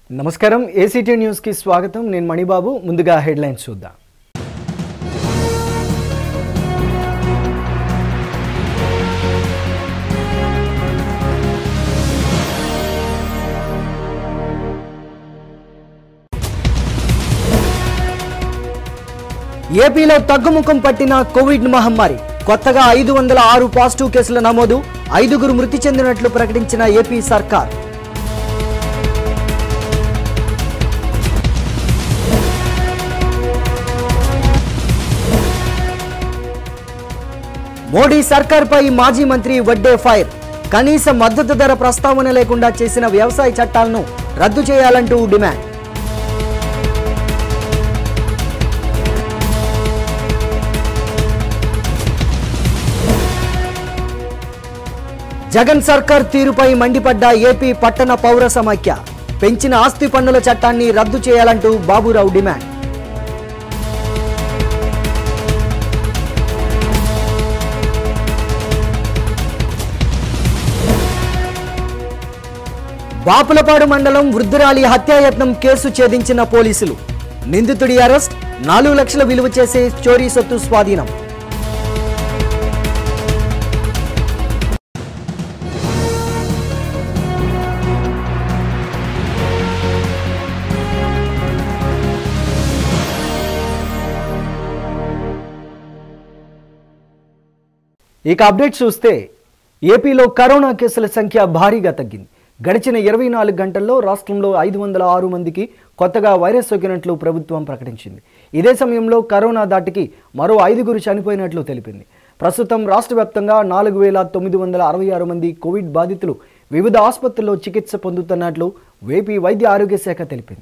నమస్కారం ఏసీటీ న్యూస్కి స్వాగతం నేను మణిబాబు ముందుగా హెడ్లైన్స్ చూద్దాం ఏపీలో తగ్గుముఖం పట్టిన కోవిడ్ మహమ్మారి కొత్తగా ఐదు వందల ఆరు పాజిటివ్ కేసుల నమోదు ఐదుగురు మృతి చెందినట్లు ప్రకటించిన ఏపీ సర్కార్ మోడీ సర్కార్పై మాజీ మంత్రి వడ్డే ఫైర్ కనీస మద్దతు ధర ప్రస్తావన లేకుండా చేసిన వ్యవసాయ చట్టాలను రద్దు చేయాలంటూ డిమాండ్ జగన్ సర్కార్ తీరుపై మండిపడ్డ ఏపీ పట్టణ పౌర సమాఖ్య పెంచిన ఆస్తి పన్నుల చట్టాన్ని రద్దు చేయాలంటూ బాబురావు డిమాండ్ బాపులపాడు మండలం వృద్ధురాలి హత్యాయత్నం కేసు ఛేదించిన పోలీసులు నిందితుడి అరెస్ట్ నాలుగు లక్షల విలువ చేసే చోరీ సొత్తు స్వాధీనం ఇక అప్డేట్ చూస్తే ఏపీలో కరోనా కేసుల సంఖ్య భారీగా తగ్గింది గడిచిన ఇరవై నాలుగు గంటల్లో రాష్ట్రంలో ఐదు వందల ఆరు మందికి కొత్తగా వైరస్ సోకినట్లు ప్రభుత్వం ప్రకటించింది ఇదే సమయంలో కరోనా దాటికి మరో ఐదుగురు చనిపోయినట్లు తెలిపింది ప్రస్తుతం రాష్ట్ర వ్యాప్తంగా నాలుగు వేల తొమ్మిది వందల అరవై ఆరు మంది కోవిడ్ బాధితులు వివిధ ఆసుపత్రుల్లో చికిత్స పొందుతున్నట్లు ఏపీ వైద్య ఆరోగ్య శాఖ తెలిపింది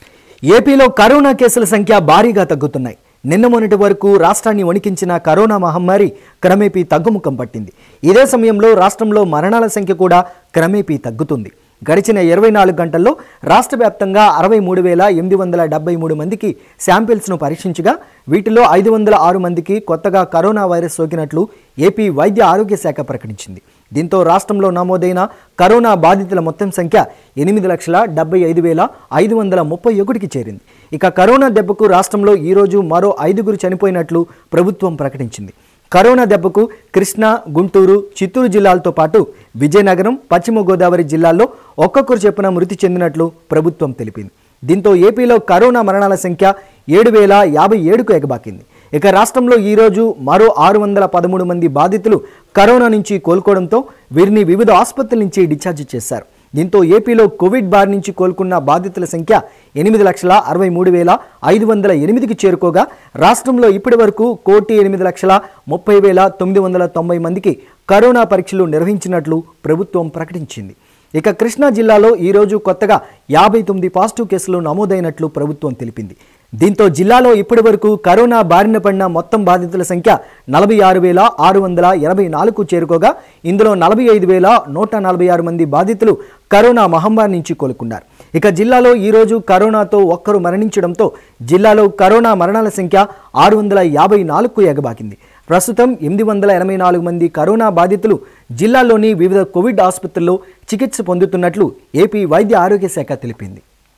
ఏపీలో కరోనా కేసుల సంఖ్య భారీగా తగ్గుతున్నాయి నిన్న మొన్నటి వరకు రాష్ట్రాన్ని వణికించిన కరోనా మహమ్మారి క్రమేపీ తగ్గుముఖం పట్టింది ఇదే సమయంలో రాష్ట్రంలో మరణాల సంఖ్య కూడా క్రమేపీ తగ్గుతుంది గడిచిన ఇరవై నాలుగు గంటల్లో రాష్ట్ర వ్యాప్తంగా అరవై మూడు వేల ఎనిమిది వందల డెబ్బై మూడు మందికి శాంపిల్స్ను పరీక్షించగా వీటిలో ఐదు వందల ఆరు మందికి కొత్తగా కరోనా వైరస్ సోకినట్లు ఏపీ వైద్య ఆరోగ్య శాఖ ప్రకటించింది దీంతో రాష్ట్రంలో నమోదైన కరోనా బాధితుల మొత్తం సంఖ్య ఎనిమిది లక్షల డెబ్బై ఐదు వేల ఐదు వందల ముప్పై ఒకటికి చేరింది ఇక కరోనా దెబ్బకు రాష్ట్రంలో ఈరోజు మరో ఐదుగురు చనిపోయినట్లు ప్రభుత్వం ప్రకటించింది కరోనా దెబ్బకు కృష్ణా గుంటూరు చిత్తూరు జిల్లాలతో పాటు విజయనగరం పశ్చిమ గోదావరి జిల్లాల్లో ఒక్కొక్కరు చెప్పున మృతి చెందినట్లు ప్రభుత్వం తెలిపింది దీంతో ఏపీలో కరోనా మరణాల సంఖ్య ఏడు వేల యాభై ఏడుకు ఎగబాకింది ఇక రాష్ట్రంలో ఈరోజు మరో ఆరు వందల పదమూడు మంది బాధితులు కరోనా నుంచి కోలుకోవడంతో వీరిని వివిధ ఆసుపత్రుల నుంచి డిశ్చార్జ్ చేశారు దీంతో ఏపీలో కోవిడ్ బారి నుంచి కోలుకున్న బాధితుల సంఖ్య ఎనిమిది లక్షల అరవై మూడు వేల ఐదు వందల ఎనిమిదికి చేరుకోగా రాష్ట్రంలో ఇప్పటి వరకు కోటి ఎనిమిది లక్షల ముప్పై వేల తొమ్మిది వందల తొంభై మందికి కరోనా పరీక్షలు నిర్వహించినట్లు ప్రభుత్వం ప్రకటించింది ఇక కృష్ణా జిల్లాలో ఈరోజు కొత్తగా యాభై తొమ్మిది పాజిటివ్ కేసులు నమోదైనట్లు ప్రభుత్వం తెలిపింది దీంతో జిల్లాలో ఇప్పటి వరకు కరోనా బారిన పడిన మొత్తం బాధితుల సంఖ్య నలభై ఆరు వేల ఆరు వందల ఎనభై నాలుగు చేరుకోగా ఇందులో నలభై ఐదు వేల నూట నలభై ఆరు మంది బాధితులు కరోనా మహమ్మారి నుంచి కోలుకున్నారు ఇక జిల్లాలో ఈరోజు కరోనాతో ఒక్కరు మరణించడంతో జిల్లాలో కరోనా మరణాల సంఖ్య ఆరు వందల యాభై నాలుగుకు ఎగబాకింది ప్రస్తుతం ఎనిమిది వందల ఎనభై నాలుగు మంది కరోనా బాధితులు జిల్లాలోని వివిధ కోవిడ్ ఆసుపత్రుల్లో చికిత్స పొందుతున్నట్లు ఏపీ వైద్య ఆరోగ్య శాఖ తెలిపింది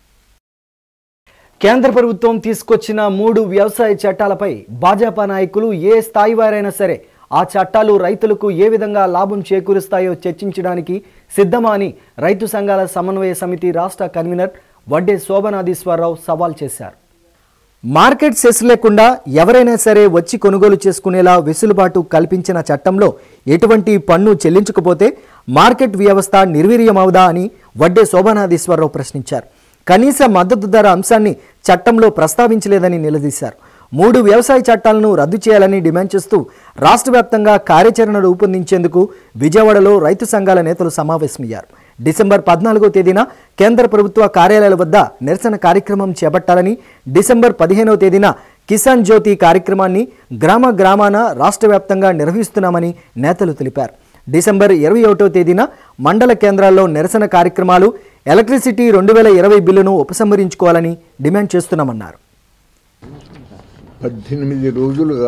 కేంద్ర ప్రభుత్వం తీసుకొచ్చిన మూడు వ్యవసాయ చట్టాలపై భాజపా నాయకులు ఏ స్థాయి వారైనా సరే ఆ చట్టాలు రైతులకు ఏ విధంగా లాభం చేకూరుస్తాయో చర్చించడానికి సిద్ధమా అని రైతు సంఘాల సమన్వయ సమితి రాష్ట్ర కన్వీనర్ వడ్డే శోభనాధీశ్వరరావు సవాల్ చేశారు మార్కెట్ సెస్ లేకుండా ఎవరైనా సరే వచ్చి కొనుగోలు చేసుకునేలా వెసులుబాటు కల్పించిన చట్టంలో ఎటువంటి పన్ను చెల్లించకపోతే మార్కెట్ వ్యవస్థ నిర్వీర్యమవుదా అని వడ్డే శోభనాధీశ్వరరావు ప్రశ్నించారు కనీస మద్దతు ధర అంశాన్ని చట్టంలో ప్రస్తావించలేదని నిలదీశారు మూడు వ్యవసాయ చట్టాలను రద్దు చేయాలని డిమాండ్ చేస్తూ రాష్ట్ర వ్యాప్తంగా కార్యాచరణ రూపొందించేందుకు విజయవాడలో రైతు సంఘాల నేతలు సమావేశమయ్యారు డిసెంబర్ పద్నాలుగో తేదీన కేంద్ర ప్రభుత్వ కార్యాలయాల వద్ద నిరసన కార్యక్రమం చేపట్టాలని డిసెంబర్ పదిహేనవ తేదీన కిసాన్ జ్యోతి కార్యక్రమాన్ని గ్రామ గ్రామాన రాష్ట్ర వ్యాప్తంగా నిర్వహిస్తున్నామని నేతలు తెలిపారు డిసెంబర్ ఇరవై ఒకటో తేదీన మండల కేంద్రాల్లో నిరసన కార్యక్రమాలు ఎలక్ట్రిసిటీ రెండు వేల ఇరవై బిల్లును ఉపసంహరించుకోవాలని డిమాండ్ చేస్తున్నామన్నారు పద్దెనిమిది రోజులుగా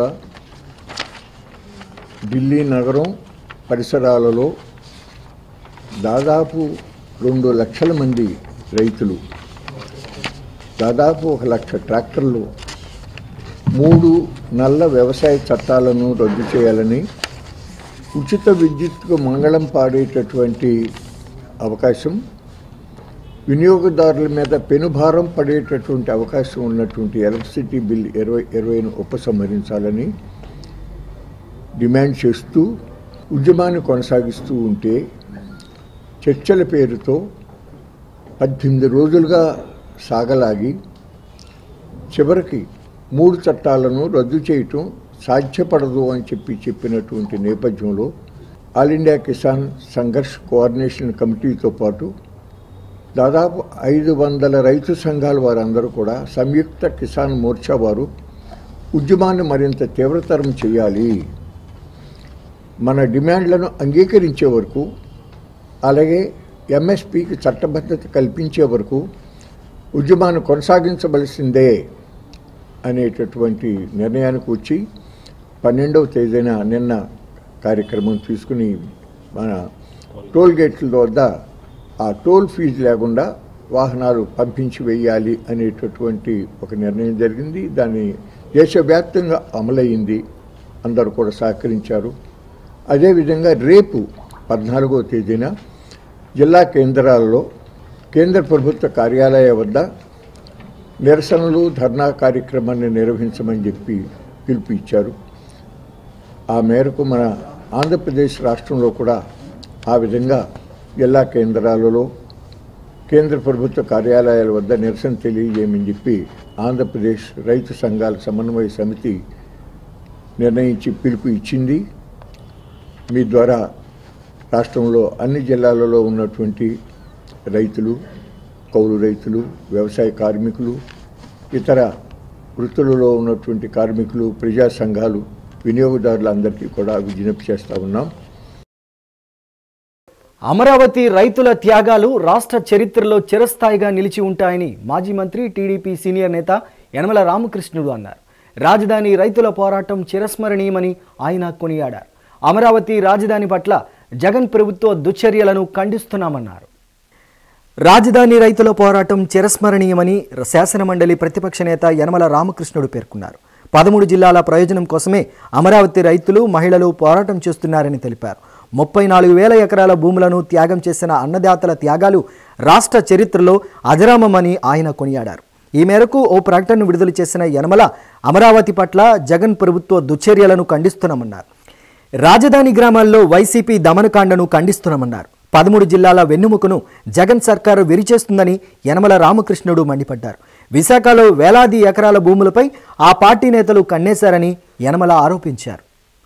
ఢిల్లీ నగరం పరిసరాలలో దాదాపు రెండు లక్షల మంది రైతులు దాదాపు ఒక లక్ష ట్రాక్టర్లు మూడు నల్ల వ్యవసాయ చట్టాలను రద్దు చేయాలని ఉచిత విద్యుత్కు మంగళం పాడేటటువంటి అవకాశం వినియోగదారుల మీద పెనుభారం పడేటటువంటి అవకాశం ఉన్నటువంటి ఎలక్ట్రిసిటీ బిల్ ఇరవై ఇరవైను ఉపసంహరించాలని డిమాండ్ చేస్తూ ఉద్యమాన్ని కొనసాగిస్తూ ఉంటే చర్చల పేరుతో పద్దెనిమిది రోజులుగా సాగలాగి చివరికి మూడు చట్టాలను రద్దు చేయటం సాధ్యపడదు అని చెప్పి చెప్పినటువంటి నేపథ్యంలో all India Kisan Sangharsh coordination కమిటీతో పాటు దాదాపు ఐదు వందల రైతు సంఘాల వారందరూ కూడా సంయుక్త కిసాన్ మోర్చా వారు ఉద్యమాన్ని మరింత తీవ్రతరం చేయాలి మన డిమాండ్లను అంగీకరించే వరకు అలాగే ఎంఎస్పికి చట్టబద్ధత కల్పించే వరకు ఉద్యమాన్ని కొనసాగించవలసిందే అనేటటువంటి నిర్ణయానికి వచ్చి పన్నెండవ తేదీన నిన్న కార్యక్రమం తీసుకుని మన టోల్ గేట్ల వద్ద ఆ టోల్ ఫీజు లేకుండా వాహనాలు పంపించి వేయాలి అనేటటువంటి ఒక నిర్ణయం జరిగింది దాన్ని దేశవ్యాప్తంగా అమలయ్యింది అందరూ కూడా సహకరించారు అదేవిధంగా రేపు పద్నాలుగో తేదీన జిల్లా కేంద్రాల్లో కేంద్ర ప్రభుత్వ కార్యాలయ వద్ద నిరసనలు ధర్నా కార్యక్రమాన్ని నిర్వహించమని చెప్పి పిలుపు ఇచ్చారు ఆ మేరకు మన ఆంధ్రప్రదేశ్ రాష్ట్రంలో కూడా ఆ విధంగా జిల్లా కేంద్రాలలో కేంద్ర ప్రభుత్వ కార్యాలయాల వద్ద నిరసన తెలియజేయమని చెప్పి ఆంధ్రప్రదేశ్ రైతు సంఘాల సమన్వయ సమితి నిర్ణయించి పిలుపు ఇచ్చింది మీ ద్వారా రాష్ట్రంలో అన్ని జిల్లాలలో ఉన్నటువంటి రైతులు కౌలు రైతులు వ్యవసాయ కార్మికులు ఇతర వృత్తులలో ఉన్నటువంటి కార్మికులు ప్రజా సంఘాలు వినియోగదారులందరికీ కూడా విజ్ఞప్తి చేస్తూ ఉన్నాం అమరావతి రైతుల త్యాగాలు రాష్ట్ర చరిత్రలో చిరస్థాయిగా నిలిచి ఉంటాయని మాజీ మంత్రి టీడీపీ సీనియర్ నేత యనమల రామకృష్ణుడు అన్నారు రాజధాని రైతుల పోరాటం చిరస్మరణీయమని ఆయన కొనియాడారు అమరావతి రాజధాని పట్ల జగన్ ప్రభుత్వ దుశ్చర్యలను ఖండిస్తున్నామన్నారు రాజధాని రైతుల పోరాటం చిరస్మరణీయమని శాసనమండలి ప్రతిపక్ష నేత యనమల రామకృష్ణుడు పేర్కొన్నారు పదమూడు జిల్లాల ప్రయోజనం కోసమే అమరావతి రైతులు మహిళలు పోరాటం చేస్తున్నారని తెలిపారు ముప్పై నాలుగు వేల ఎకరాల భూములను త్యాగం చేసిన అన్నదాతల త్యాగాలు రాష్ట్ర చరిత్రలో అజరామమని ఆయన కొనియాడారు ఈ మేరకు ఓ ప్రకటనను విడుదల చేసిన యనమల అమరావతి పట్ల జగన్ ప్రభుత్వ దుశ్చర్యలను ఖండిస్తున్నామన్నారు రాజధాని గ్రామాల్లో వైసీపీ దమనకాండను ఖండిస్తున్నామన్నారు పదమూడు జిల్లాల వెన్నెముకను జగన్ సర్కారు విరిచేస్తుందని యనమల రామకృష్ణుడు మండిపడ్డారు విశాఖలో వేలాది ఎకరాల భూములపై ఆ పార్టీ నేతలు కన్నేశారని యనమల ఆరోపించారు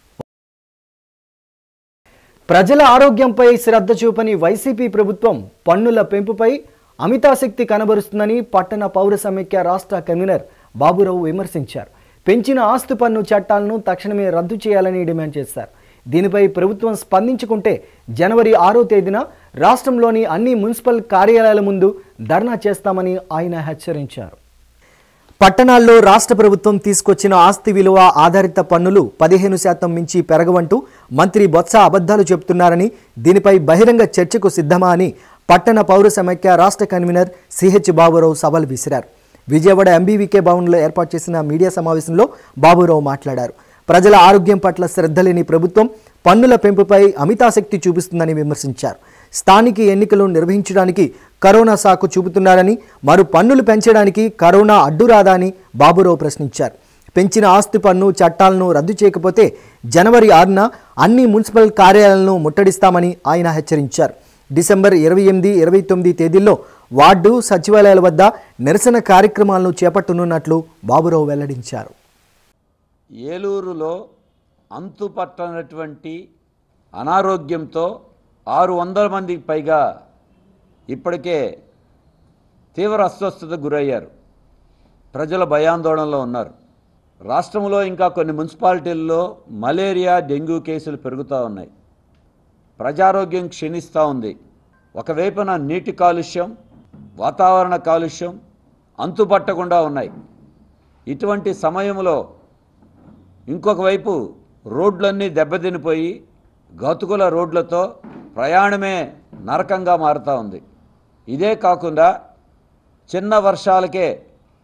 ప్రజల ఆరోగ్యంపై శ్రద్ధ చూపని వైసీపీ ప్రభుత్వం పన్నుల పెంపుపై అమితాశక్తి కనబరుస్తుందని పట్టణ పౌర సమైక్య రాష్ట్ర కన్వీనర్ బాబురావు విమర్శించారు పెంచిన ఆస్తి పన్ను చట్టాలను తక్షణమే రద్దు చేయాలని డిమాండ్ చేశారు దీనిపై ప్రభుత్వం స్పందించుకుంటే జనవరి ఆరో తేదీన రాష్ట్రంలోని అన్ని మున్సిపల్ కార్యాలయాల ముందు ధర్నా చేస్తామని ఆయన హెచ్చరించారు పట్టణాల్లో రాష్ట్ర ప్రభుత్వం తీసుకొచ్చిన ఆస్తి విలువ ఆధారిత పన్నులు పదిహేను శాతం మించి పెరగవంటూ మంత్రి బొత్స అబద్ధాలు చెబుతున్నారని దీనిపై బహిరంగ చర్చకు సిద్ధమా అని పట్టణ పౌర సమైక్య రాష్ట్ర కన్వీనర్ సిహెచ్ బాబురావు సవాల్ విసిరారు విజయవాడ ఎంబీవీకే భవన్లో ఏర్పాటు చేసిన మీడియా సమావేశంలో బాబురావు మాట్లాడారు ప్రజల ఆరోగ్యం పట్ల శ్రద్ధ లేని ప్రభుత్వం పన్నుల పెంపుపై అమితాసక్తి చూపిస్తుందని విమర్శించారు స్థానిక ఎన్నికలు నిర్వహించడానికి కరోనా సాకు చూపుతున్నారని మరు పన్నులు పెంచడానికి కరోనా అడ్డురాదా అని బాబురావు ప్రశ్నించారు పెంచిన ఆస్తి పన్ను చట్టాలను రద్దు చేయకపోతే జనవరి ఆరున అన్ని మున్సిపల్ కార్యాలయాలను ముట్టడిస్తామని ఆయన హెచ్చరించారు డిసెంబర్ ఇరవై ఎనిమిది ఇరవై తొమ్మిది తేదీల్లో వార్డు సచివాలయాల వద్ద నిరసన కార్యక్రమాలను చేపట్టనున్నట్లు బాబురావు వెల్లడించారు ఏలూరులో అంతుపట్టనటువంటి అనారోగ్యంతో ఆరు వందల మందికి పైగా ఇప్పటికే తీవ్ర అస్వస్థతకు గురయ్యారు ప్రజల భయాందోళనలో ఉన్నారు రాష్ట్రంలో ఇంకా కొన్ని మున్సిపాలిటీల్లో మలేరియా డెంగ్యూ కేసులు పెరుగుతూ ఉన్నాయి ప్రజారోగ్యం క్షీణిస్తూ ఉంది ఒకవైపున నీటి కాలుష్యం వాతావరణ కాలుష్యం అంతుపట్టకుండా ఉన్నాయి ఇటువంటి సమయంలో ఇంకొక వైపు రోడ్లన్నీ దెబ్బతినిపోయి గతుకుల రోడ్లతో ప్రయాణమే నరకంగా మారుతూ ఉంది ఇదే కాకుండా చిన్న వర్షాలకే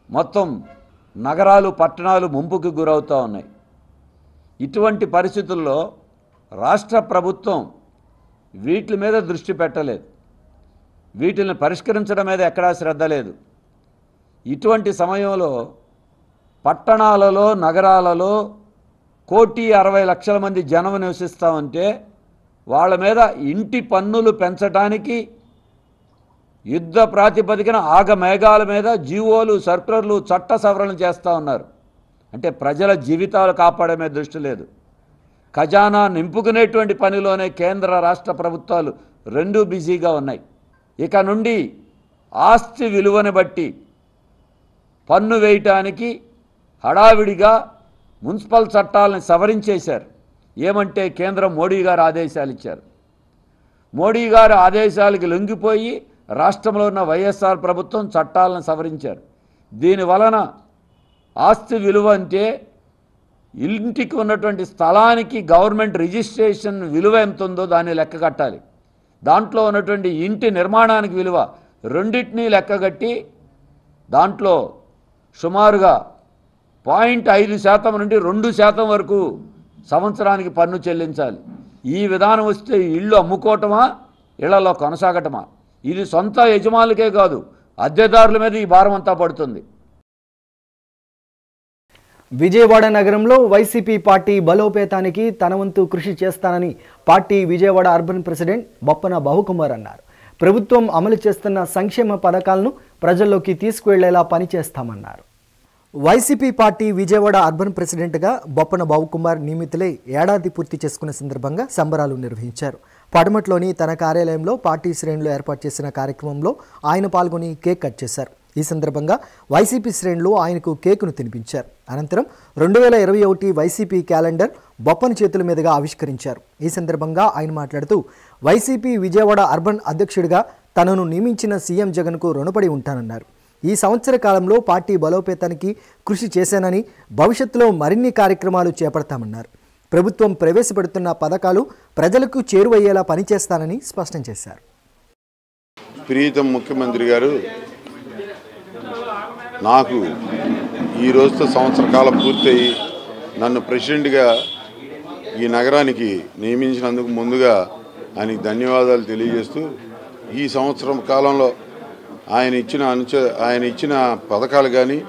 మొత్తం నగరాలు పట్టణాలు ముంపుకు గురవుతూ ఉన్నాయి ఇటువంటి పరిస్థితుల్లో రాష్ట్ర ప్రభుత్వం వీటి మీద దృష్టి పెట్టలేదు వీటిని పరిష్కరించడం మీద ఎక్కడా శ్రద్ధ లేదు ఇటువంటి సమయంలో పట్టణాలలో నగరాలలో కోటి అరవై లక్షల మంది జనం నివసిస్తూ ఉంటే వాళ్ళ మీద ఇంటి పన్నులు పెంచడానికి యుద్ధ ప్రాతిపదికన ఆగ మేఘాల మీద జీవోలు సర్కులర్లు చట్ట సవరణ చేస్తూ ఉన్నారు అంటే ప్రజల జీవితాలు కాపాడే మీద దృష్టి లేదు ఖజానా నింపుకునేటువంటి పనిలోనే కేంద్ర రాష్ట్ర ప్రభుత్వాలు రెండూ బిజీగా ఉన్నాయి ఇక నుండి ఆస్తి విలువని బట్టి పన్ను వేయటానికి హడావిడిగా మున్సిపల్ చట్టాలను సవరించేశారు ఏమంటే కేంద్రం మోడీ గారు ఆదేశాలు ఇచ్చారు మోడీ గారి ఆదేశాలకు లొంగిపోయి రాష్ట్రంలో ఉన్న వైఎస్ఆర్ ప్రభుత్వం చట్టాలను సవరించారు దీని వలన ఆస్తి విలువ అంటే ఇంటికి ఉన్నటువంటి స్థలానికి గవర్నమెంట్ రిజిస్ట్రేషన్ విలువ ఎంత ఉందో దాన్ని లెక్క కట్టాలి దాంట్లో ఉన్నటువంటి ఇంటి నిర్మాణానికి విలువ రెండింటినీ లెక్కగట్టి దాంట్లో సుమారుగా పాయింట్ ఐదు శాతం నుండి రెండు శాతం వరకు సంవత్సరానికి పన్ను చెల్లించాలి ఈ విధానం వస్తే ఇళ్ళు అమ్ముకోవటమా ఇళ్లలో కొనసాగటమా ఇది సొంత యజమానులకే కాదు అద్దెదారుల మీద ఈ భారం అంతా పడుతుంది విజయవాడ నగరంలో వైసీపీ పార్టీ బలోపేతానికి తన వంతు కృషి చేస్తానని party Vijayawada urban president Boppana Babukumar అన్నారు ప్రభుత్వం అమలు చేస్తున్న సంక్షేమ పథకాలను ప్రజల్లోకి తీసుకువెళ్లేలా పనిచేస్తామన్నారు వైసీపీ పార్టీ విజయవాడ అర్బన్ ప్రెసిడెంట్గా బొప్పన బాబుకుమార్ నియమితులై ఏడాది పూర్తి చేసుకున్న సందర్భంగా సంబరాలు నిర్వహించారు పడమట్లోని తన కార్యాలయంలో పార్టీ శ్రేణులు ఏర్పాటు చేసిన కార్యక్రమంలో ఆయన పాల్గొని కేక్ కట్ చేశారు ఈ సందర్భంగా వైసీపీ శ్రేణులు ఆయనకు కేకును తినిపించారు అనంతరం రెండు వేల ఇరవై ఒకటి వైసీపీ క్యాలెండర్ బొప్పని చేతుల మీదుగా ఆవిష్కరించారు ఈ సందర్భంగా ఆయన మాట్లాడుతూ వైసీపీ విజయవాడ అర్బన్ అధ్యక్షుడిగా తనను నియమించిన సీఎం జగన్కు రుణపడి ఉంటానన్నారు ఈ సంవత్సర కాలంలో పార్టీ బలోపేతానికి కృషి చేశానని భవిష్యత్తులో మరిన్ని కార్యక్రమాలు చేపడతామన్నారు ప్రభుత్వం ప్రవేశపెడుతున్న పథకాలు ప్రజలకు చేరువయ్యేలా పనిచేస్తానని స్పష్టం చేశారు ప్రీతం ముఖ్యమంత్రి గారు నాకు ఈ రోజుతో సంవత్సర కాలం పూర్తయి నన్ను ప్రెసిడెంట్గా ఈ నగరానికి నియమించినందుకు ముందుగా ఆయనకి ధన్యవాదాలు తెలియజేస్తూ ఈ సంవత్సరం కాలంలో ఆయన ఇచ్చిన అనుచ ఆయన ఇచ్చిన పథకాలు కానీ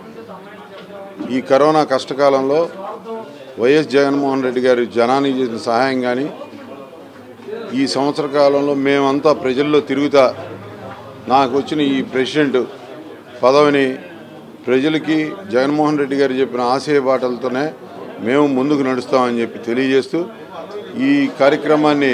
ఈ కరోనా కష్టకాలంలో వైఎస్ జగన్మోహన్ రెడ్డి గారి జనానికి చేసిన సహాయం కానీ ఈ సంవత్సర కాలంలో మేమంతా ప్రజల్లో తిరుగుతా నాకు వచ్చిన ఈ ప్రెసిడెంట్ పదవిని ప్రజలకి జగన్మోహన్ రెడ్డి గారు చెప్పిన ఆశయ బాటలతోనే మేము ముందుకు నడుస్తామని చెప్పి తెలియజేస్తూ ఈ కార్యక్రమాన్ని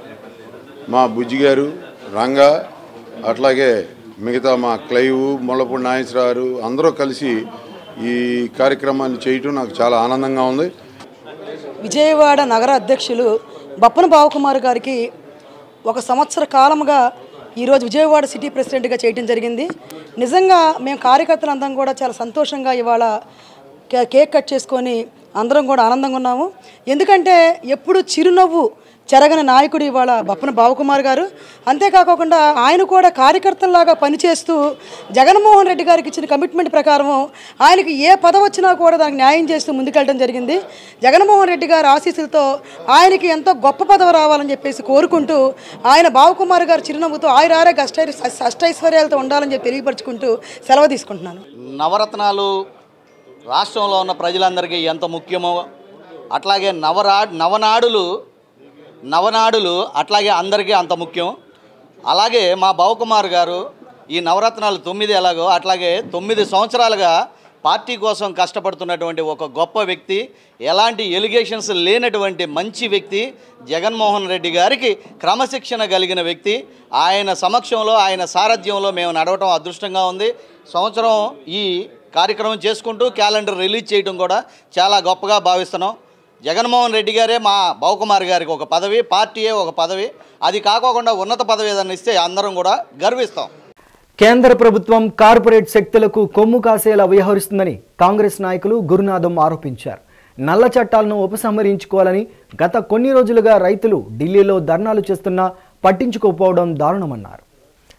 మా బుజ్జి గారు రంగా అట్లాగే మిగతా మా క్లైవ్ ముళ్ళపూడి నాగేశ్వరరావు అందరూ కలిసి ఈ కార్యక్రమాన్ని చేయటం నాకు చాలా ఆనందంగా ఉంది విజయవాడ నగర అధ్యక్షులు బప్పన బావకుమార్ గారికి ఒక సంవత్సర కాలముగా ఈరోజు విజయవాడ సిటీ ప్రెసిడెంట్గా చేయడం జరిగింది నిజంగా మేము కార్యకర్తలందరం కూడా చాలా సంతోషంగా ఇవాళ కే- కేక్ కట్ చేసుకొని అందరం కూడా ఆనందంగా ఉన్నాము ఎందుకంటే ఎప్పుడు చిరునవ్వు చెరగని నాయకుడు ఇవాళ బప్పన బావకుమార్ గారు అంతేకాకుండా ఆయన కూడా కార్యకర్తల్లాగా పనిచేస్తూ జగన్మోహన్ రెడ్డి గారికి ఇచ్చిన కమిట్మెంట్ ప్రకారం ఆయనకి ఏ పదవి వచ్చినా కూడా దానికి న్యాయం చేస్తూ ముందుకెళ్ళడం జరిగింది జగన్మోహన్ రెడ్డి గారి ఆశీస్సులతో ఆయనకి ఎంతో గొప్ప పదవి రావాలని చెప్పేసి కోరుకుంటూ ఆయన బావకుమార్ గారు చిరునవ్వుతో ఆయన ఆరోగ్య అష్టై అష్టైశ్వర్యాలతో ఉండాలని చెప్పి తెలియపరుచుకుంటూ సెలవు తీసుకుంటున్నాను నవరత్నాలు రాష్ట్రంలో ఉన్న ప్రజలందరికీ ఎంత ముఖ్యమో అట్లాగే నవరా నవనాడులు నవనాడులు అట్లాగే అందరికీ అంత ముఖ్యం అలాగే మా బావకుమార్ గారు ఈ నవరత్నాలు తొమ్మిది ఎలాగో అట్లాగే తొమ్మిది సంవత్సరాలుగా పార్టీ కోసం కష్టపడుతున్నటువంటి ఒక గొప్ప వ్యక్తి ఎలాంటి ఎలిగేషన్స్ లేనటువంటి మంచి వ్యక్తి జగన్మోహన్ రెడ్డి గారికి క్రమశిక్షణ కలిగిన వ్యక్తి ఆయన సమక్షంలో ఆయన సారథ్యంలో మేము నడవటం అదృష్టంగా ఉంది సంవత్సరం ఈ కార్యక్రమం చేసుకుంటూ క్యాలెండర్ రిలీజ్ చేయడం కూడా చాలా గొప్పగా భావిస్తున్నాం జగన్మోహన్ రెడ్డి గారే మా బావకుమార్ గారికి ఒక పదవి పార్టీయే ఒక పదవి అది కాకోకుండా ఉన్నత పదవి ఏదైనా ఇస్తే అందరం కూడా గర్విస్తాం కేంద్ర ప్రభుత్వం కార్పొరేట్ శక్తులకు కొమ్ము కాసేలా వ్యవహరిస్తుందని కాంగ్రెస్ నాయకులు గురునాథం ఆరోపించారు నల్ల చట్టాలను ఉపసంహరించుకోవాలని గత కొన్ని రోజులుగా రైతులు ఢిల్లీలో ధర్నాలు చేస్తున్నా పట్టించుకోకపోవడం దారుణమన్నారు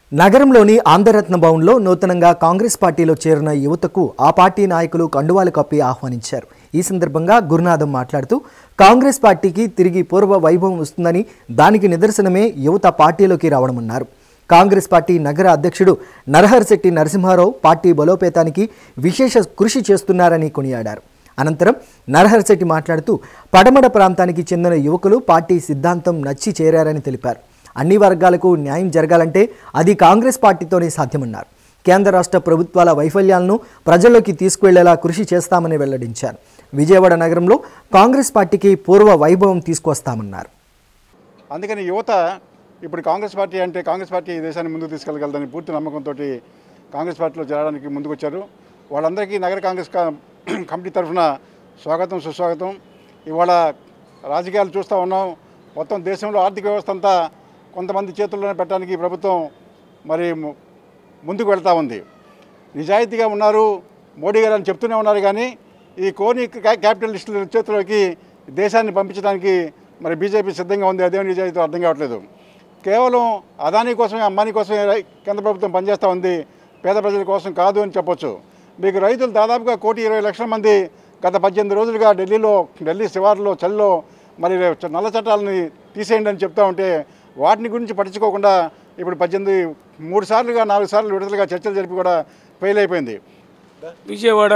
నగరంలోని ఆంధ్రరత్న భవన్లో నూతనంగా కాంగ్రెస్ పార్టీలో చేరిన యువతకు ఆ పార్టీ నాయకులు కండువాలు కప్పి ఆహ్వానించారు ఈ సందర్భంగా గురునాథం మాట్లాడుతూ కాంగ్రెస్ పార్టీకి తిరిగి పూర్వ వైభవం వస్తుందని దానికి నిదర్శనమే యువత పార్టీలోకి రావడమన్నారు కాంగ్రెస్ పార్టీ నగర అధ్యక్షుడు నరహర్శెట్టి నరసింహారావు పార్టీ బలోపేతానికి విశేష కృషి చేస్తున్నారని కొనియాడారు అనంతరం నరహర్శెట్టి మాట్లాడుతూ పడమడ ప్రాంతానికి చెందిన యువకులు పార్టీ సిద్ధాంతం నచ్చి చేరారని తెలిపారు అన్ని వర్గాలకు న్యాయం జరగాలంటే అది కాంగ్రెస్ పార్టీతోనే సాధ్యమన్నారు కేంద్ర రాష్ట్ర ప్రభుత్వాల వైఫల్యాలను ప్రజల్లోకి తీసుకువెళ్లేలా కృషి చేస్తామని వెల్లడించారు విజయవాడ నగరంలో కాంగ్రెస్ పార్టీకి పూర్వ వైభవం తీసుకొస్తామన్నారు అందుకని యువత ఇప్పుడు కాంగ్రెస్ పార్టీ అంటే కాంగ్రెస్ పార్టీ ఈ దేశాన్ని ముందుకు తీసుకెళ్ళగలదని పూర్తి నమ్మకంతో కాంగ్రెస్ పార్టీలో చేరడానికి ముందుకు వచ్చారు వాళ్ళందరికీ నగర కాంగ్రెస్ కా- కమిటీ తరఫున స్వాగతం సుస్వాగతం ఇవాళ రాజకీయాలు చూస్తూ ఉన్నాం మొత్తం దేశంలో ఆర్థిక వ్యవస్థ అంతా కొంతమంది చేతుల్లోనే పెట్టడానికి ఈ ప్రభుత్వం మరి ము- ముందుకు వెళ్తూ ఉంది నిజాయితీగా ఉన్నారు మోడీ గారు అని చెప్తూనే ఉన్నారు కానీ ఈ కోని క్యా- క్యాపిటలిస్టుల చేతిలోకి దేశాన్ని పంపించడానికి మరి బీజేపీ సిద్ధంగా ఉంది అదే నిజాయితీ అర్థం కావట్లేదు కేవలం అదానీ కోసమే అంబానీ కోసమే రై- కేంద్ర ప్రభుత్వం పనిచేస్తూ ఉంది పేద ప్రజల కోసం కాదు అని చెప్పొచ్చు మీకు రైతులు దాదాపుగా కోటి ఇరవై లక్షల మంది గత పద్దెనిమిది రోజులుగా ఢిల్లీలో ఢిల్లీ శివారులో చల్లో మరి నల్ల చట్టాలని తీసేయండి అని చెప్తా ఉంటే వాటిని గురించి పట్టించుకోకుండా ఇప్పుడు పద్దెనిమిది మూడు సార్లుగా నాలుగు సార్లు విడుదలగా చర్చలు జరిపి కూడా ఫెయిల్ అయిపోయింది విజయవాడ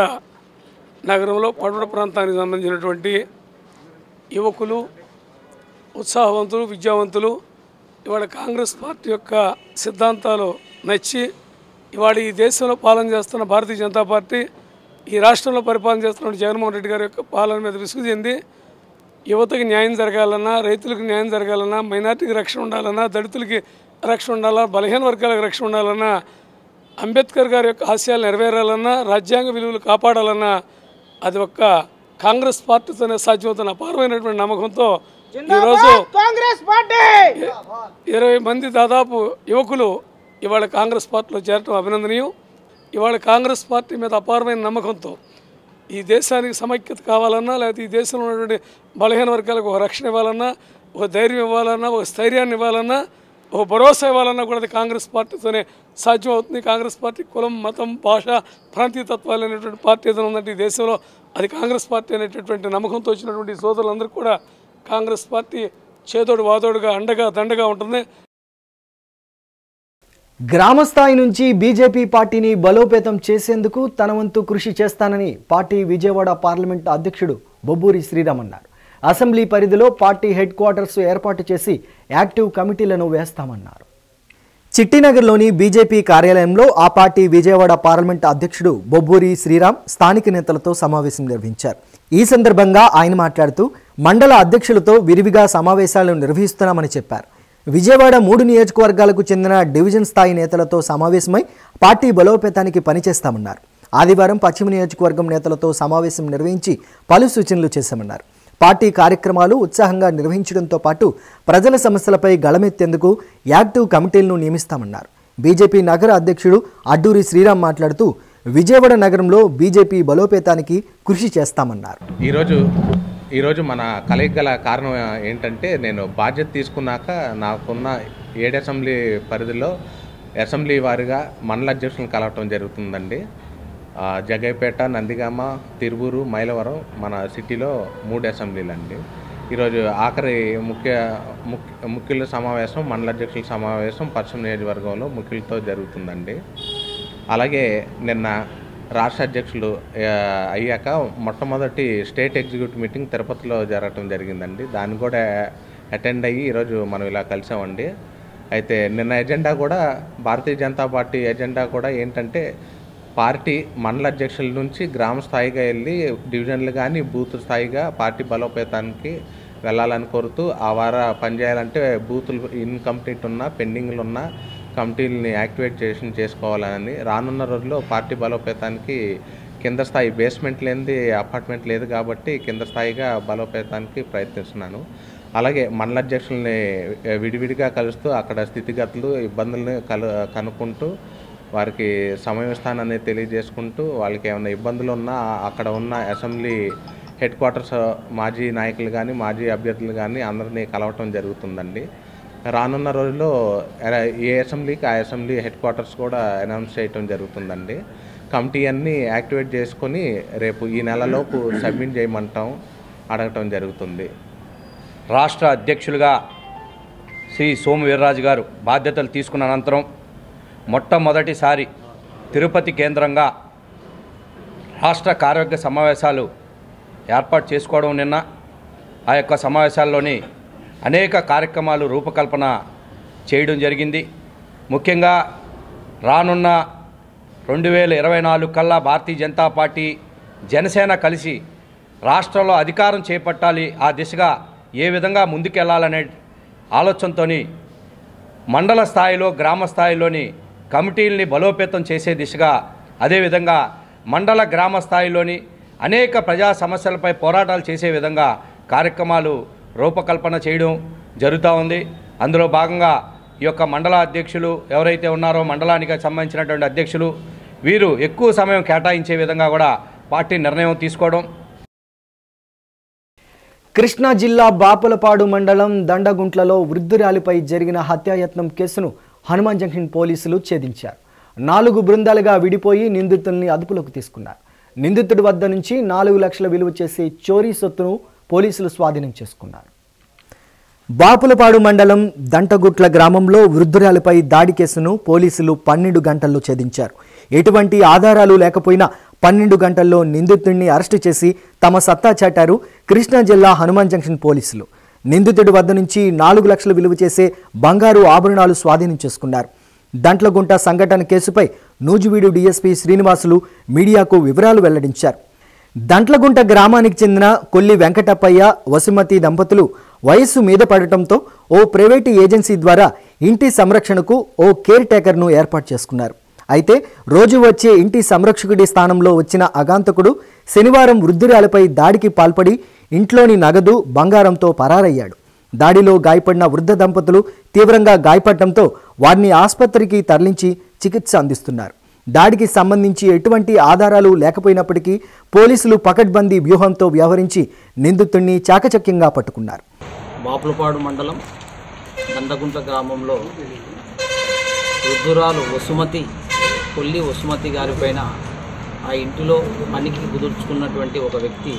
నగరంలో పడమట ప్రాంతానికి సంబంధించినటువంటి యువకులు ఉత్సాహవంతులు విద్యావంతులు ఇవాళ కాంగ్రెస్ పార్టీ యొక్క సిద్ధాంతాలు నచ్చి ఇవాళ ఈ దేశంలో పాలన చేస్తున్న భారతీయ జనతా పార్టీ ఈ రాష్ట్రంలో పరిపాలన చేస్తున్న జగన్మోహన్ రెడ్డి గారి యొక్క పాలన మీద విసుగు చెంది యువతకి న్యాయం జరగాలన్నా రైతులకు న్యాయం జరగాలన్నా మైనార్టీకి రక్షణ ఉండాలన్నా దళితులకి రక్షణ ఉండాలన్నా బలహీన వర్గాలకు రక్షణ ఉండాలన్నా అంబేద్కర్ గారి యొక్క ఆశయాలు నెరవేరాలన్నా రాజ్యాంగ విలువలు కాపాడాలన్నా అది ఒక్క కాంగ్రెస్ పార్టీతోనే సాధ్యమవుతున్న అపారమైనటువంటి నమ్మకంతో ఈరోజు కాంగ్రెస్ పార్టీ ఇరవై మంది దాదాపు యువకులు ఇవాళ కాంగ్రెస్ పార్టీలో చేరటం అభినందనీయం ఇవాళ కాంగ్రెస్ పార్టీ మీద అపారమైన నమ్మకంతో ఈ దేశానికి సమైక్యత కావాలన్నా లేకపోతే ఈ దేశంలో ఉన్నటువంటి బలహీన వర్గాలకు ఒక రక్షణ ఇవ్వాలన్నా ఒక ధైర్యం ఇవ్వాలన్నా ఒక స్థైర్యాన్ని ఇవ్వాలన్నా ఒక భరోసా ఇవ్వాలన్నా కూడా అది కాంగ్రెస్ పార్టీతోనే సాధ్యం అవుతుంది కాంగ్రెస్ పార్టీ కులం మతం భాష ప్రాంతీయ తత్వాలు అనేటువంటి పార్టీ ఏదైనా ఉందంటే ఈ దేశంలో అది కాంగ్రెస్ పార్టీ అనేటటువంటి నమ్మకంతో వచ్చినటువంటి సోదరులందరూ కూడా కాంగ్రెస్ పార్టీ చేదోడు వాదోడుగా అండగా దండగా ఉంటుంది గ్రామ స్థాయి నుంచి బీజేపీ పార్టీని బలోపేతం చేసేందుకు తన వంతు కృషి చేస్తానని పార్టీ విజయవాడ పార్లమెంట్ అధ్యక్షుడు బొబ్బూరి శ్రీరామ్ అన్నారు అసెంబ్లీ పరిధిలో పార్టీ హెడ్ క్వార్టర్స్ ఏర్పాటు చేసి యాక్టివ్ కమిటీలను వేస్తామన్నారు చిట్టినగర్లోని బీజేపీ కార్యాలయంలో ఆ పార్టీ విజయవాడ పార్లమెంట్ అధ్యక్షుడు బొబ్బూరి శ్రీరామ్ స్థానిక నేతలతో సమావేశం నిర్వహించారు ఈ సందర్భంగా ఆయన మాట్లాడుతూ మండల అధ్యక్షులతో విరివిగా సమావేశాలను నిర్వహిస్తున్నామని చెప్పారు విజయవాడ మూడు నియోజకవర్గాలకు చెందిన డివిజన్ స్థాయి నేతలతో సమావేశమై పార్టీ బలోపేతానికి పనిచేస్తామన్నారు ఆదివారం పశ్చిమ నియోజకవర్గం నేతలతో సమావేశం నిర్వహించి పలు సూచనలు చేశామన్నారు పార్టీ కార్యక్రమాలు ఉత్సాహంగా నిర్వహించడంతో పాటు ప్రజల సమస్యలపై గళమెత్తేందుకు యాక్టివ్ కమిటీలను నియమిస్తామన్నారు బీజేపీ నగర అధ్యక్షుడు అడ్డూరి శ్రీరామ్ మాట్లాడుతూ విజయవాడ నగరంలో బీజేపీ బలోపేతానికి కృషి చేస్తామన్నారు ఈరోజు ఈరోజు మన కలయిక గల కారణం ఏంటంటే నేను బాధ్యత తీసుకున్నాక నాకున్న ఏడు అసెంబ్లీ పరిధిలో అసెంబ్లీ వారిగా మండల అధ్యక్షులను కలవటం జరుగుతుందండి ఆ, జగైపేట నందిగామ తిరువూరు మైలవరం మన సిటీలో మూడు అసెంబ్లీలు అండి ఈరోజు ఆఖరి ముఖ్య ముఖ్య ముఖ్యుల సమావేశం మండల అధ్యక్షుల సమావేశం పశ్చిమ నియోజకవర్గంలో ముఖ్యులతో జరుగుతుందండి అలాగే నిన్న రాష్ట్ర అధ్యక్షులు ఆ, అయ్యాక మొట్టమొదటి స్టేట్ ఎగ్జిక్యూటివ్ మీటింగ్ తిరుపతిలో జరగటం జరిగిందండి దాన్ని కూడా అటెండ్ అయ్యి ఈరోజు మనం ఇలా కలిసామండి అయితే నిన్న ఎజెండా కూడా భారతీయ జనతా పార్టీ ఎజెండా కూడా ఏంటంటే పార్టీ మండల అధ్యక్షుల నుంచి గ్రామ స్థాయిగా వెళ్ళి డివిజన్లు కానీ బూత్ స్థాయిగా పార్టీ బలోపేతానికి వెళ్ళాలని కోరుతూ ఆ వార పనిచేయాలంటే బూతులు ఇన్కంప్లీట్ ఉన్నా పెండింగ్లు ఉన్నా కమిటీలని యాక్టివేట్ చేసి చేసుకోవాలని రానున్న రోజుల్లో పార్టీ బలోపేతానికి కింద స్థాయి బేస్మెంట్ లేనిది అపార్ట్మెంట్ లేదు కాబట్టి కింద స్థాయిగా బలోపేతానికి ప్రయత్నిస్తున్నాను అలాగే మండల అధ్యక్షుల్ని ఏ, విడివిడిగా కలుస్తూ అక్కడ స్థితిగతులు ఇబ్బందుల్ని కలు కనుక్కుంటూ వారికి సమయస్థానాన్ని తెలియజేసుకుంటూ వాళ్ళకి ఏమైనా ఇబ్బందులు ఉన్నా అక్కడ ఉన్న అసెంబ్లీ హెడ్ క్వార్టర్స్ మాజీ నాయకులు కానీ మాజీ అభ్యర్థులు కానీ అందరినీ కలవటం జరుగుతుందండి రానున్న రోజుల్లో ఎర- ఏ అసెంబ్లీకి ఆ అసెంబ్లీ హెడ్ క్వార్టర్స్ కూడా అనౌన్స్ చేయటం జరుగుతుందండి కమిటీ అన్ని యాక్టివేట్ చేసుకొని రేపు ఈ నెలలోపు సబ్మిట్ చేయమంటాం అడగటం జరుగుతుంది రాష్ట్ర అధ్యక్షులుగా శ్రీ సోము వీర్రాజు గారు బాధ్యతలు తీసుకున్న అనంతరం మొట్టమొదటిసారి తిరుపతి కేంద్రంగా రాష్ట్ర కార్యవర్గ సమావేశాలు ఏర్పాటు చేసుకోవడం నిన్న ఆ యొక్క సమావేశాల్లోని అనేక కార్యక్రమాలు రూపకల్పన చేయడం జరిగింది ముఖ్యంగా రానున్న రెండు వేల ఇరవై నాలుగు కల్లా భారతీయ జనతా పార్టీ జనసేన కలిసి రాష్ట్రంలో అధికారం చేపట్టాలి ఆ దిశగా ఏ విధంగా ముందుకెళ్లాలనే ఆలోచనతో మండల స్థాయిలో గ్రామ స్థాయిలోని కమిటీల్ని బలోపేతం చేసే దిశగా అదేవిధంగా మండల గ్రామ స్థాయిలోని అనేక ప్రజా సమస్యలపై పోరాటాలు చేసే విధంగా కార్యక్రమాలు రూపకల్పన చేయడం జరుగుతూ ఉంది అందులో భాగంగా ఈ యొక్క మండల అధ్యక్షులు ఎవరైతే ఉన్నారో మండలానికి సంబంధించినటువంటి అధ్యక్షులు వీరు ఎక్కువ సమయం కేటాయించే విధంగా కూడా పార్టీ నిర్ణయం తీసుకోవడం కృష్ణా జిల్లా బాపులపాడు మండలం దండగుంట్లలో వృద్ధురాలిపై జరిగిన హత్యాయత్నం కేసును హనుమాన్ జంక్షన్ పోలీసులు ఛేదించారు నాలుగు బృందాలుగా విడిపోయి నిందితుల్ని అదుపులోకి తీసుకున్నారు నిందితుడి వద్ద నుంచి నాలుగు లక్షల విలువ చేసే చోరీ సొత్తును పోలీసులు స్వాధీనం చేసుకున్నారు బాపులపాడు మండలం దంటగుట్ల గ్రామంలో వృద్ధురాలిపై దాడి కేసును పోలీసులు పన్నెండు గంటల్లో ఛేదించారు ఎటువంటి ఆధారాలు లేకపోయినా పన్నెండు గంటల్లో నిందితుడిని అరెస్టు చేసి తమ సత్తా చాటారు కృష్ణా జిల్లా హనుమాన్ జంక్షన్ పోలీసులు నిందితుడి వద్ద నుంచి నాలుగు లక్షలు విలువ చేసే బంగారు ఆభరణాలు స్వాధీనం చేసుకున్నారు దంట్లగుంట సంఘటన కేసుపై నూజివీడు డీఎస్పీ శ్రీనివాసులు మీడియాకు వివరాలు వెల్లడించారు దంట్లగుంట గ్రామానికి చెందిన కొల్లి వెంకటప్పయ్య వసుమతి దంపతులు వయస్సు మీద పడటంతో ఓ ప్రైవేటు ఏజెన్సీ ద్వారా ఇంటి సంరక్షణకు ఓ కేర్ టేకర్ను ఏర్పాటు చేసుకున్నారు అయితే రోజు వచ్చే ఇంటి సంరక్షకుడి స్థానంలో వచ్చిన అగాంతకుడు శనివారం వృద్ధురాలపై దాడికి పాల్పడి ఇంట్లోని నగదు బంగారంతో పరారయ్యాడు దాడిలో గాయపడిన వృద్ధ దంపతులు తీవ్రంగా గాయపడటంతో వారిని ఆసుపత్రికి తరలించి చికిత్స అందిస్తున్నారు దాడికి సంబంధించి ఎటువంటి ఆధారాలు లేకపోయినప్పటికీ పోలీసులు పకడ్బందీ వ్యూహంతో వ్యవహరించి నిందితుడిని చాకచక్యంగా పట్టుకున్నారు బాపులపాడు మండలం దండగుంట గ్రామంలో వృద్ధురాలు వసుమతి కొల్లి వసుమతి గారి పైన ఆ ఇంటిలో పనికి కుదుర్చుకున్నటువంటి ఒక వ్యక్తి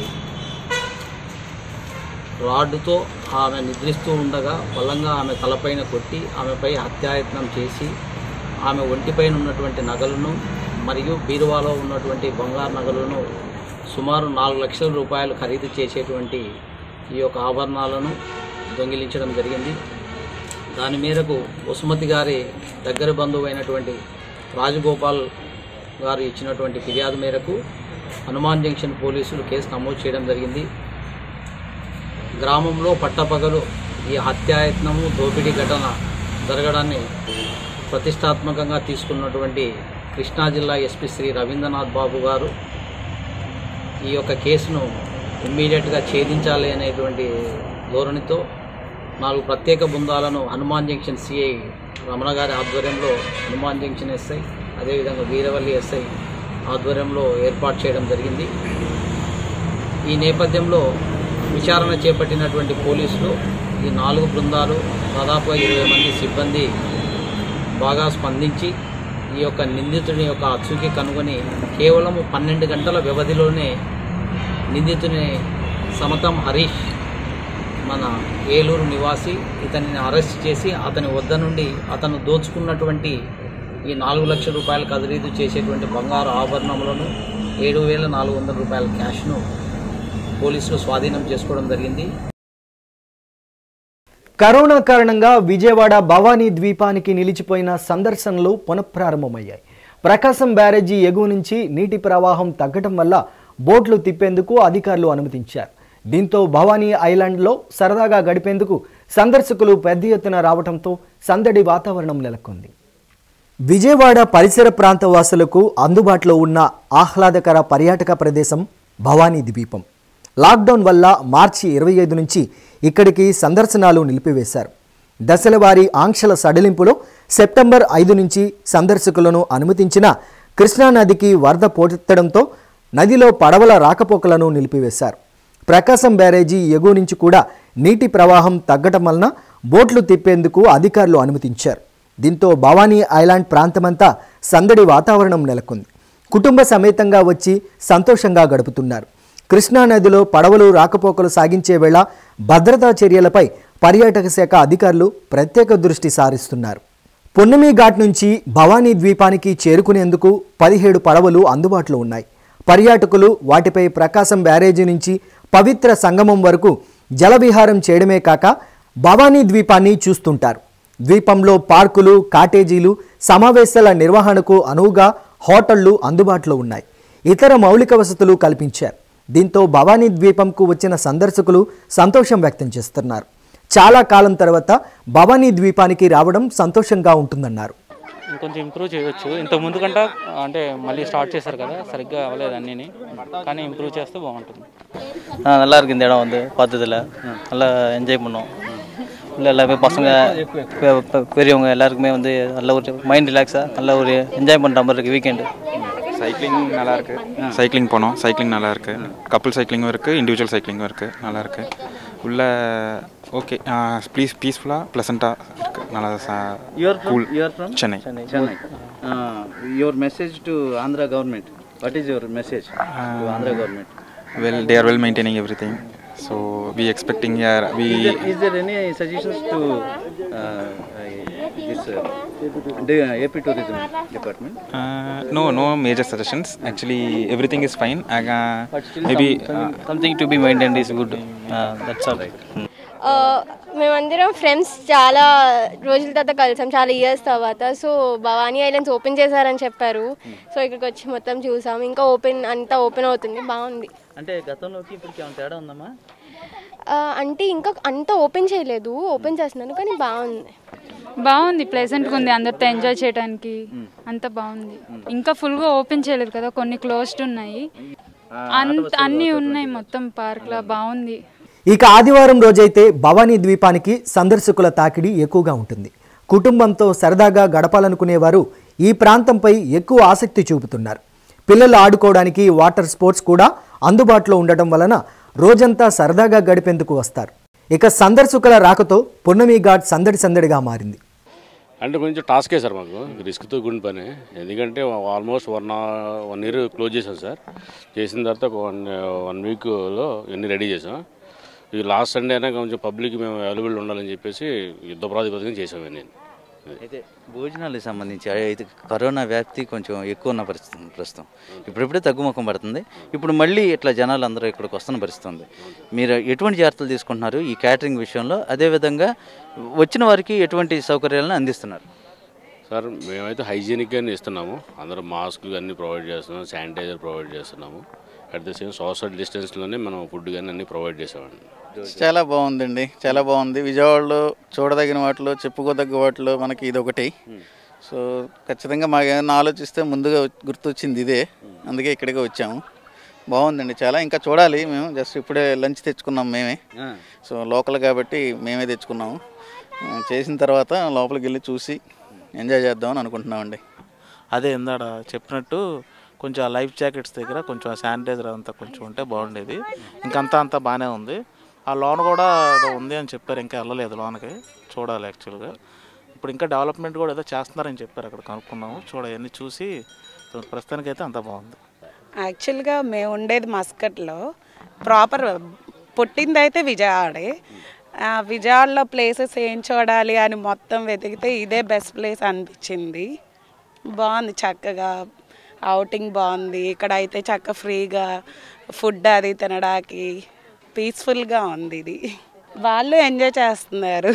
రాడ్డుతో ఆమె నిద్రిస్తూ ఉండగా బలంగా ఆమె తలపైన కొట్టి ఆమెపై హత్యాయత్నం చేసి ఆమె ఒంటిపైన ఉన్నటువంటి నగలను మరియు బీరువాలో ఉన్నటువంటి బంగారు నగలను సుమారు నాలుగు లక్షల రూపాయలు ఖరీదు చేసేటువంటి ఈ యొక్క ఆభరణాలను దొంగిలించడం జరిగింది దాని మేరకు వసుమతి గారి దగ్గర బంధువు అయినటువంటి రాజగోపాల్ గారు ఇచ్చినటువంటి ఫిర్యాదు మేరకు హనుమాన్ జంక్షన్ పోలీసులు కేసు నమోదు చేయడం జరిగింది గ్రామంలో పట్టపగలు ఈ హత్యాయత్నము దోపిడీ ఘటన జరగడాన్ని ప్రతిష్టాత్మకంగా తీసుకున్నటువంటి కృష్ణా జిల్లా ఎస్పీ శ్రీ రవీంద్రనాథ్ బాబు గారు ఈ యొక్క కేసును ఇమ్మీడియట్గా ఛేదించాలి అనేటువంటి ధోరణితో నాలుగు ప్రత్యేక బృందాలను హనుమాన్ జంక్షన్ సిఐ రమణ గారి ఆధ్వర్యంలో హనుమాన్ జంక్షన్ ఎస్ఐ అదేవిధంగా వీరవల్లి ఎస్ఐ ఆధ్వర్యంలో ఏర్పాటు చేయడం జరిగింది ఈ నేపథ్యంలో విచారణ చేపట్టినటువంటి పోలీసులు ఈ నాలుగు బృందాలు దాదాపుగా ఇరవై మంది సిబ్బంది బాగా స్పందించి ఈ యొక్క నిందితుని యొక్క అచ్చుకి కనుగొని కేవలం పన్నెండు గంటల వ్యవధిలోనే నిందితుని సమతం హరీష్ మన ఏలూరు నివాసి ఇతనిని అరెస్ట్ చేసి అతని వద్ద నుండి అతను దోచుకున్నటువంటి ఈ నాలుగు లక్షల రూపాయలు ఖరీదు చేసేటువంటి బంగారు ఆభరణములను ఏడు వేల నాలుగు వందల రూపాయల క్యాష్ను పోలీసులు స్వాధీనం చేసుకోవడం జరిగింది కరోనా కారణంగా విజయవాడ భవానీ ద్వీపానికి నిలిచిపోయిన సందర్శనలు పునఃప్రారంభమయ్యాయి ప్రకాశం బ్యారేజీ ఎగువ నుంచి నీటి ప్రవాహం తగ్గడం వల్ల బోట్లు తిప్పేందుకు అధికారులు అనుమతించారు దీంతో భవానీ ఐలాండ్లో సరదాగా గడిపేందుకు సందర్శకులు పెద్ద ఎత్తున రావడంతో సందడి వాతావరణం నెలకొంది విజయవాడ పరిసర ప్రాంత వాసులకు అందుబాటులో ఉన్న ఆహ్లాదకర పర్యాటక ప్రదేశం భవానీ ద్వీపం లాక్డౌన్ వల్ల మార్చి ఇరవై ఐదు నుంచి ఇక్కడికి సందర్శనాలు నిలిపివేశారు దశలవారీ ఆంక్షల సడలింపులో సెప్టెంబర్ ఐదు నుంచి సందర్శకులను అనుమతించిన కృష్ణానదికి వరద పోటెత్తడంతో నదిలో పడవల రాకపోకలను నిలిపివేశారు ప్రకాశం బ్యారేజీ ఎగువ నుంచి కూడా నీటి ప్రవాహం తగ్గటం వలన బోట్లు తిప్పేందుకు అధికారులు అనుమతించారు దీంతో భవానీ ఐలాండ్ ప్రాంతమంతా సందడి వాతావరణం నెలకొంది కుటుంబ సమేతంగా వచ్చి సంతోషంగా గడుపుతున్నారు కృష్ణా నదిలో పడవలు రాకపోకలు సాగించే వేళ భద్రతా చర్యలపై పర్యాటక శాఖ అధికారులు ప్రత్యేక దృష్టి సారిస్తున్నారు పున్నమి ఘాట్ నుంచి భవానీ ద్వీపానికి చేరుకునేందుకు పదిహేడు పడవలు అందుబాటులో ఉన్నాయి పర్యాటకులు వాటిపై ప్రకాశం బ్యారేజీ నుంచి పవిత్ర సంగమం వరకు జలవిహారం చేయడమే కాక భవానీ ద్వీపాన్ని చూస్తుంటారు ద్వీపంలో పార్కులు కాటేజీలు సమావేశాల నిర్వహణకు అనువుగా హోటళ్లు అందుబాటులో ఉన్నాయి ఇతర మౌలిక వసతులు కల్పించారు దీంతో భవానీ ద్వీపంకు వచ్చిన సందర్శకులు సంతోషం వ్యక్తం చేస్తున్నారు చాలా కాలం తర్వాత భవానీ ద్వీపానికి రావడం సంతోషంగా ఉంటుందన్నారు ఇంకొంచెం ఇంప్రూవ్ చేయవచ్చు ఇంతకు ముందు కంటే అంటే మళ్ళీ స్టార్ట్ చేశారు కదా సరిగ్గా అవ్వలేదు అన్నీ కానీ ఇంప్రూవ్ చేస్తే బాగుంటుంది ஆ, நல்லா இருக்கு இந்த இடம் வந்து பார்த்ததுல நல்லா என்ஜாய் பண்ணோம் இல்லை எல்லாமே பசங்க பெ- பெ- பெரியவங்க எல்லாருக்குமே வந்து நல்ல ஒரு மைண்ட் ரிலாக்ஸாக நல்ல ஒரு என்ஜாய் பண்ணுற மாதிரி இருக்குது வீக்கெண்டு சைக்கிளிங் நல்லா இருக்கு சைக்கிளிங் போனோம் சைக்கிளிங் நல்லா இருக்கு கப்புள் சைக்கிளிங்கும் இருக்கு இண்டிவிஜுவல் சைக்கிளிங்கும் இருக்கு நல்லா இருக்கு உள்ள ஓகே ப்ளீஸ் பீஸ்ஃபுல்லாக ப்ளசண்ட்டாக இருக்கு நல்லா you're cool you're from Chennai Chennai your message to Andhra government what is your message to Andhra government well they are well maintaining everything so we expecting here we is there any suggestions to this AP tourism department uh, no no major suggestions actually everything is fine uh, maybe uh, something to be maintain is good that's all right ఆ, మేమందరం friends చాలా రోజుల తర్వాత కలిసాం చాలా years తర్వాత so Bhavani islands open చేశారని చెప్పారు సో ఇక్కడికి వచ్చి మొత్తం చూసాం ఇంకా ఓపెన్ అంతా ఓపెన్ అవుతుంది బాగుంది అంటే గతంలోకి ఇప్పటికి ఏమైనా తేడా ఉందమ్మా ఆ, అంటే ఇంకా అంతా ఓపెన్ చేయలేదు ఓపెన్ చేస్తున్నాను కానీ బాగుంది బాగుంది ప్లెజెంట్గా ఉంది అందరితో ఎంజాయ్ చేయడానికి అంత బాగుంది ఇంకా ఫుల్గా ఓపెన్ చేయలేదు కదా కొన్ని క్లోజ్డ్ ఉన్నాయి అంత అన్నీ ఉన్నాయి మొత్తం పార్క్లో బాగుంది ఇక ఆదివారం రోజైతే భవానీ ద్వీపానికి సందర్శకుల తాకిడి ఎక్కువగా ఉంటుంది కుటుంబంతో సరదాగా గడపాలనుకునేవారు ఈ ప్రాంతంపై ఎక్కువ ఆసక్తి చూపుతున్నారు పిల్లలు ఆడుకోవడానికి వాటర్ స్పోర్ట్స్ కూడా అందుబాటులో ఉండటం వలన రోజంతా సరదాగా గడిపేందుకు వస్తారు ఇక సందర్శకుల రాకతో పున్నమి ఘాట్ సందడి సందడిగా మారింది అంటే కొంచెం టాస్కే సార్ మాకు రిస్క్తో కూడిన పని ఎందుకంటే almost one one year close చేసాం సార్ చేసిన తర్వాత ఒక వన్ వన్ వీక్లో ఇవన్నీ రెడీ చేసాం ఈ లాస్ట్ సండే అయినా కొంచెం పబ్లిక్ మేము అవైలబుల్ ఉండాలని చెప్పేసి యుద్ధ ప్రాతిపదికన చేసాం నేను అయితే భోజనాలకు సంబంధించి అయితే కరోనా వ్యాప్తి కొంచెం ఎక్కువ ఉన్న పరిస్థితి ఉంది ప్రస్తుతం ఇప్పుడిప్పుడే తగ్గుముఖం పడుతుంది ఇప్పుడు మళ్ళీ ఇట్లా జనాలు అందరూ ఇక్కడికి వస్తున్న పరిస్థితి ఉంది మీరు ఎటువంటి జాగ్రత్తలు తీసుకుంటున్నారు ఈ క్యాటరింగ్ విషయంలో అదేవిధంగా వచ్చిన వారికి ఎటువంటి సౌకర్యాలను అందిస్తున్నారు సార్ మేమైతే హైజీనిక్గానే ఇస్తున్నాము అందరూ మాస్క్ అన్నీ ప్రొవైడ్ చేస్తున్నాము శానిటైజర్ ప్రొవైడ్ చేస్తున్నాము అట్ ద సేమ్ సోషల్ డిస్టెన్స్లోనే మనం ఫుడ్ కానీ అన్నీ ప్రొవైడ్ చేసామండి చాలా బాగుందండి చాలా బాగుంది విజయవాడలో చూడదగిన వాటిలో చెప్పుకోదగ్గ వాటిలో మనకి ఇది ఒకటి సో ఖచ్చితంగా మాకు ఏమైనా ఆలోచిస్తే ముందుగా గుర్తొచ్చింది ఇదే అందుకే ఇక్కడికి వచ్చాము బాగుందండి చాలా ఇంకా చూడాలి మేము జస్ట్ ఇప్పుడే లంచ్ తెచ్చుకున్నాం మేమే సో లోకల్ కాబట్టి మేమే తెచ్చుకున్నాము ఆ, చేసిన తర్వాత లోపలికి వెళ్ళి చూసి ఎంజాయ్ చేద్దామని అనుకుంటున్నామండి అదే ఇందాడ చెప్పినట్టు కొంచెం ఆ లైఫ్ జాకెట్స్ దగ్గర కొంచెం శానిటైజర్ అంతా కొంచెం ఉంటే బాగుండేది ఇంకంతా అంతా బాగానే ఉంది ఆ లోన్ కూడా ఏదో ఉంది అని చెప్పారు ఇంకా వెళ్ళలేదు లోన్కి చూడాలి యాక్చువల్గా ఇప్పుడు ఇంకా డెవలప్మెంట్ కూడా ఏదో చేస్తున్నారని చెప్పారు అక్కడ కనుక్కున్నాము చూడ అవన్నీ చూసి ప్రస్తుతానికైతే అంతా బాగుంది యాక్చువల్గా మేము ఉండేది మస్కట్లో ప్రాపర్ పుట్టింది అయితే విజయవాడే ఆ, విజయవాడలో ప్లేసెస్ ఏం చూడాలి అని మొత్తం వెతికితే ఇదే బెస్ట్ ప్లేస్ అనిపించింది బాగుంది చక్కగా అవుటింగ్ బాగుంది ఇక్కడ అయితే చక్క ఫ్రీగా ఫుడ్ అది తినడానికి పీస్ఫుల్గా ఉంది ఇది వాళ్ళు ఎంజాయ్ చేస్తున్నారు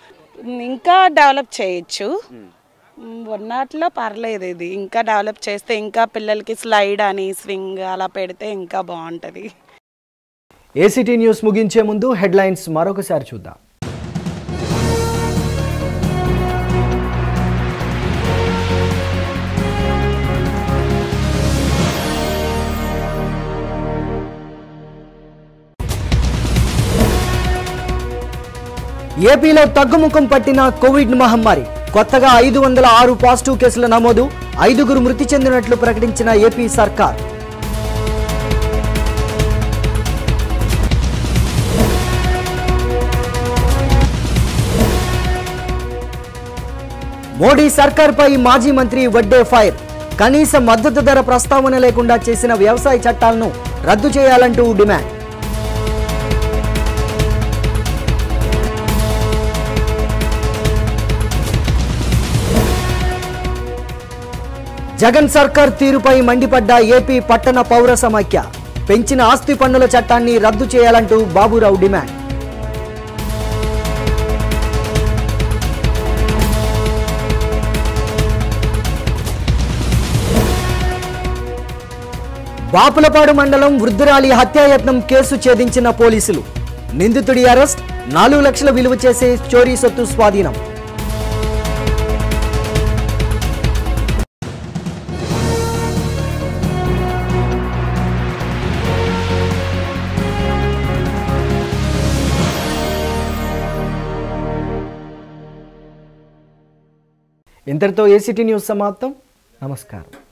ఇంకా డెవలప్ చేయొచ్చు ఉన్నట్లో పర్లేదు ఇది ఇంకా డెవలప్ చేస్తే ఇంకా పిల్లలకి స్లైడ్ అని స్వింగ్ అలా పెడితే ఇంకా బాగుంటుంది ఏసీటీ న్యూస్ ముగించే ముందు హెడ్లైన్స్ మరొకసారి చూద్దాం ఏపీలో తగ్గుముఖం పట్టిన కోవిడ్ మహమ్మారి కొత్తగా ఐదు వందల ఆరు పాజిటివ్ కేసుల నమోదు ఐదుగురు మృతి చెందినట్లు ప్రకటించిన ఏపీ సర్కార్ మోడీ సర్కార్పై మాజీ మంత్రి వడ్డే ఫైర్ కనీస మద్దతు ధర ప్రస్తావన లేకుండా చేసిన వ్యవసాయ చట్టాలను రద్దు చేయాలంటూ డిమాండ్ జగన్ సర్కార్ తీరుపై మండిపడ్డ ఏపీ పట్టణ పౌర సమాఖ్య పెంచిన ఆస్తి పన్నుల చట్టాన్ని రద్దు చేయాలంటూ బాబురావు డిమాండ్ బాపులపాడు మండలం వృద్ధురాలి హత్యాయత్నం కేసు ఛేదించిన పోలీసులు నిందితుడి అరెస్ట్ నాలుగు లక్షల విలువ చేసే చోరీ సొత్తు స్వాధీనం ఇంతటితో ఏసీటీ న్యూస్ సమాప్తం నమస్కారం